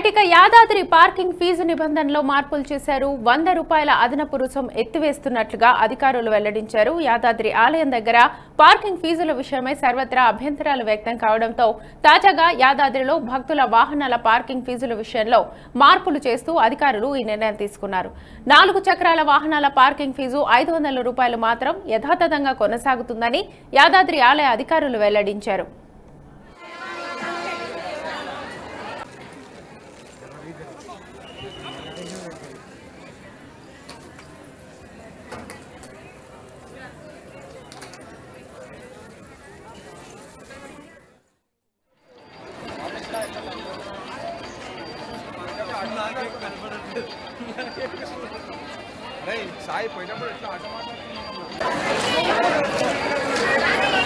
right ఇక Yadadri parking fee నిబంధనలో మార్పులు చేశారు వంద రూపాయల అదనపు రుసుం ఎత్తివేస్తున్నట్లుగా అధికారులు వెల్లడించారు యాదాద్రి ఆలయం దగ్గర పార్కింగ్ ఫీజుల విషయమై సర్వత్రా అభ్యంతరాలు వ్యక్తం కావడంతో తాజాగా యాదాద్రిలో భక్తుల వాహనాల పార్కింగ్ ఫీజుల విషయంలో మార్పులు చేస్తూ అధికారులు ఈ నిర్ణయం తీసుకున్నారు నాలుగు చక్రాల వాహనాల పార్కింగ్ ఫీజు ఐదు వందల రూపాయలు మాత్రం యథాతథంగా కొనసాగుతుందని యాదాద్రి ఆలయ అధికారులు వెల్లడించారు సాయి పోయినప్పుడు ఎట్లా ఆట మాట్లాడుతున్నాం